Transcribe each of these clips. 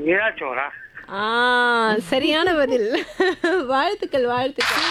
நிராச்சோரா ஆ சரியான பதில் வாழ்த்துக்கள் வாழ்த்துக்கள்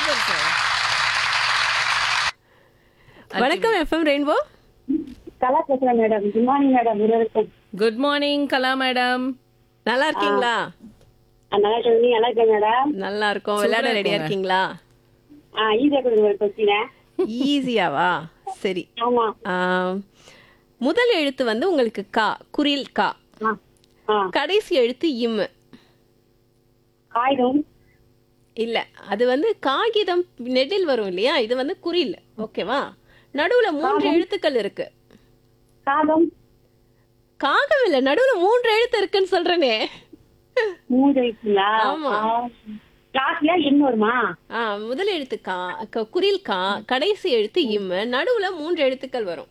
வணக்கம் எஃப்எம் ரெயின்போ கலா பேசுறேன் மேடம் குட் மார்னிங் மேடம் இருவருக்கும் குட் மார்னிங் கலா மேடம் நல்லா இருக்கீங்களா ஆ, நல்லா இருக்கேன் நீங்க நல்லா இருக்கேன் மேடம் நல்லா இருக்கோம் விளையாட ரெடியா இருக்கீங்களா ஆ ஈஸியா கொடுங்க ஒரு கொஸ்டின ஈஸியாவா சரி ஆமா ஆ, முதல் எழுத்து வந்து உங்களுக்கு கா குரில் கா ஆ ஆ கடைசி எழுத்து இம் காகிதம் இல்ல அது வந்து காகிதம் நெடில் வரும் இல்லையா இது வந்து குரில் ஓகேவா நடுவுல மூன்று எழுத்துக்கள் இருக்கு காகம் காகம் இல்ல நடுவுல மூன்று எழுத்து இருக்குன்னு சொல்றேனே மூணு இருக்குங்களா ஆமா. லாஸ்ட்ல என்ன வருமா ஆ முதல் எழுத்து கா க- குரில் கா கடைசி எழுத்து இம் நடுவுல மூன்று எழுத்துக்கள் வரும்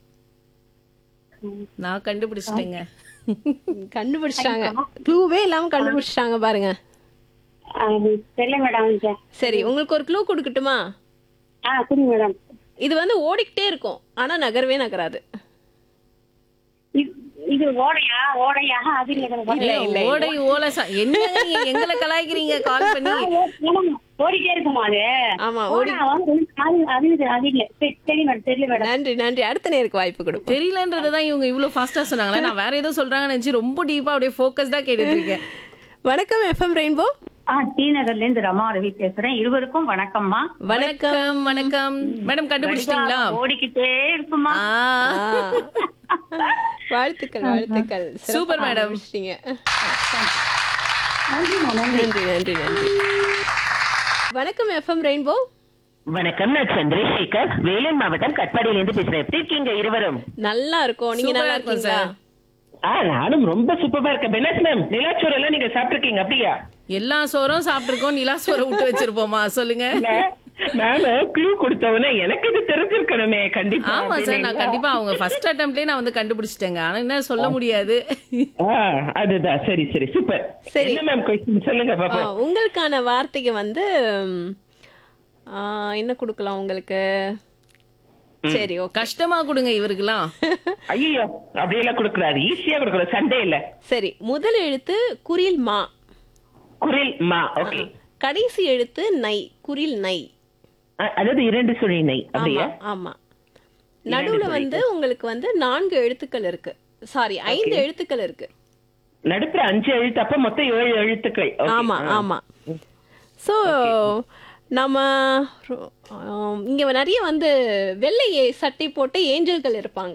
நான் கண்டுபிடிச்சிட்டேங்க கண்டுபிடிச்சிட்டாங்க க்ளூவே இல்லாம கண்டுபிடிச்சிட்டாங்க பாருங்க ஆ, தெரியல மேடம் எனக்கு. சரி உங்களுக்கு ஒரு க்ளூ கொடுக்கட்டுமா ஆ கொடுங்க மேடம் இது வந்து ஓடிக்கிட்டே இருக்கும் ஆனா நகரவே நகராது இது- இது ஓடையா ஓடையா அது இல்ல மேடம். இல்ல, இல்ல, இல்ல. ஓடை ஓலை சா- என்னங்க நீங்க எங்களை கலாய்க்கிறீங்க கால் பண்ணி மேடம், ஓடிட்டே இருக்குமா அது ஆமா ஓடி ஓடா, அது அது இது, அது இல்ல சரி சரி மேடம் தெரியல மேடம் நன்றி நன்றி அடுத்த நேருக்கு வாய்ப்பு கொடுப்போம் தெரியலன்றதுதான் இவங்க இவ்வளவு ஃபாஸ்டா சொன்னாங்களே நான் வேற ஏதோ சொல்றாங்கன்னு நினைச்சு ரொம்ப டீப்பா அப்படியே ஃபோக்கஸ்டா கேட்டுட்டு இருக்கேன் வணக்கம் எஃப்எம் ரெயின்போ ஆ டி நகர்ல இருந்து ரமா ரவி பேசுறேன் இருவருக்கும் வணக்கம்மா வணக்கம் வணக்கம் மேடம் கண்டுபிடிச்சிட்டீங்களா ஓடிக்கிட்டே இருக்குமா ஆ, வாழ்த்துக்கள் வாழ்த்துக்கள் சிறப்பா சூப்பர் மேடம். கண்டுபிடிச்சிட்டீங்க. நன்றி நன்றி நன்றி வணக்கம் எஃப்எம் ரெயின்போ வணக்கம் நான் சந்திரசேகர் வேலூர் மாவட்டம் கட்பாடியிலிருந்து பேசுறேன் எப்படி இருக்கீங்க இருவரும் நல்லா இருக்கும் நீங்க சூப்பரா நல்லா இருக்கும் இருக்கீங்களா சார். ஆ நானும் ரொம்ப சூப்பரா இருக்கேன் பெனஸ் மேம் நிலாச்சோறு எல்லாம் நீங்க சாப்பிட்டுருக்கீங்க அப்படியா எல்லா சோறும் சாப்பிட்டுருக்கோம் நிலா சோறை விட்டு வச்சிருப்போமா சொல்லுங்க மேம் க்ளூ கொடுத்தவனே எனக்கு இது தெரிஞ்சிருக்கணுமே கண்டிப்பா ஆமா சார் நான் கண்டிப்பா அவங்க ஃபர்ஸ்ட் அட்டம்ப்ட்லயே நான் வந்து கண்டுபிடிச்சிட்டேங்க ஆனா என்ன சொல்ல முடியாது ஆ, அதுதான் சரி சரி சூப்பர் சரி. என்ன மேம் கொஸ்டின் சொல்லுங்க ஆ, பாப்பா உங்களுக்கான வார்த்தைக்கு வந்து ம், ஆ, என்ன கொடுக்கலாம் உங்களுக்கு சரி ஓகே கஷ்டமா கொடுங்க இவருக்கெல்லாம் ஐயோ அப்படியெல்லாம் கொடுக்கறாரு ஈஸியா கொடுக்கறது சண்டே இல்ல சரி முதல் எழுத்து குரில் மா குரில் மா ஓகே கடைசி எழுத்து நை குரில் நை அதாவது இரண்டு சுழி நெய் ஆமா அப்படியா ஆமா நடுவுல வந்து உங்களுக்கு வந்து நான்கு எழுத்துக்கள் இருக்கு சாரி ஐந்து எழுத்துக்கள் இருக்கு நடுப்புற அஞ்சு எழுத்து அப்ப மொத்தம் ஏழு எழுத்துக்கள் Okay. ஆமா ஆ. ஆமா சோ நம்ம ஆம், இங்க நிறைய வந்து வெள்ளை ஏ- சட்டை போட்ட ஏஞ்சல்கள் இருப்பாங்க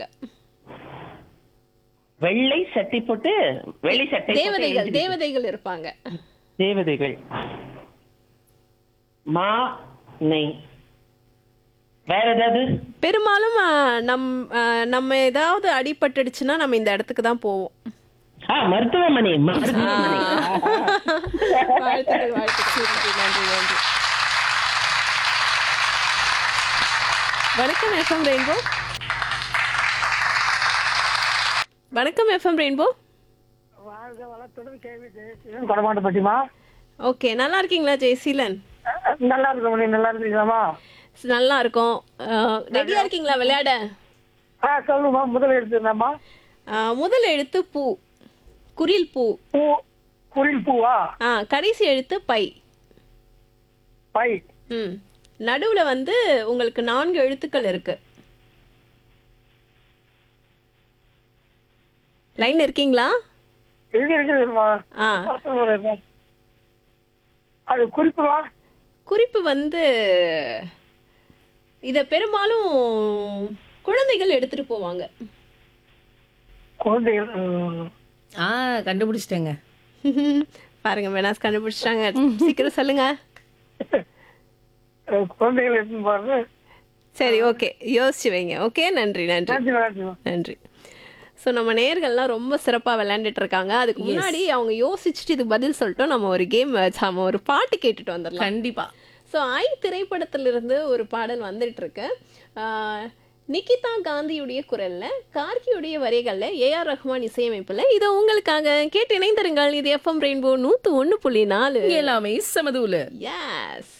வெள்ளை சட்டை போட்டு வெள்ளை சட்டை போட்டு தேவதைகள் எழுந்திருக்கு. தேவதைகள் இருப்பாங்க தேவதைகள் மா நெய் வேற ஏதாவது பெரும்பாலும் ஆ, நம் ஆ, நம்ம ஏதாவது அடிபட்டுடுச்சுன்னா நம்ம இந்த இடத்துக்கு தான் போவோம் ஆ மருத்துவமனை மருத்துவமனை வாழ்த்துக்கள் வாழ்த்துக்கள் நன்றி நன்றி நன்றி வணக்கம் எஃப்எம் ரெயின்போ வணக்கம் எஃப்எம் ரெயின்போ கொடமாட்ட பட்டிமா ஓகே நல்லா இருக்கீங்களா ஜெயசீலன் நல்லா இருக்கும் நீ நல்லா இருக்கீங்களாமா நல்லா இருக்கும் ரெடியா இருக்கீங்களா விளையாட ஆ சொல்லுமா முதல் எடுத்துருந்தாமா ஆ, முதல் எழுத்து பூ குரில் பூ பூ குரில் பூவா ஆ கடைசி எழுத்து பை பை ம் நடுவுல வந்து உங்களுக்கு நான்கு எழுத்துக்கள் இருக்கு லைன் இருக்கீங்களா இருக்கு இருக்குதுமா ஆ அது குறிப்புவா குறிப்பு வந்து இத பெரும்பாலும் குழந்தைகள் எடுத்துட்டு போவாங்க குழந்தைகள் ம், ஆ கண்டுபிடிச்சிட்டேங்க பாருங்க வேணாஸ் கண்டுபிடிச்சிட்டாங்க சீக்கிரம் சொல்லுங்க குழந்தைகள் எடுத்துன்னு போறது சரி ஓகே யோசிச்சு வைங்க ஓகே நன்றி நன்றி நன்றி நன்றிமா நன்றி ஸோ நம்ம நேயர்கள்லாம் ரொம்ப சிறப்பாக விளையாண்டுட்டு இருக்காங்க அதுக்கு முன்னாடி அவங்க யோசிச்சுட்டு இதுக்கு பதில் சொல்லிட்டோம் நம்ம ஒரு கேம் நம்ம ஒரு பாட்டு கேட்டுட்டு வந்துடலாம் கண்டிப்பா ஸோ ஐ திரைப்படத்திலிருந்து ஒரு பாடல் வந்துட்டு இருக்கு ஆஹ், நிகிதா காந்தியுடைய குரல்ல கார்கியுடைய வரிகள்ல ஏஆர் ரஹ்மான் இசையமைப்புல இதை உங்களுக்காக கேட்டு இணைந்திருங்கள் இது எஃப்எம் ரெயின்போ நூத்து ஒன்று புள்ளி நாலு எல்லாமே சமதூல எஸ்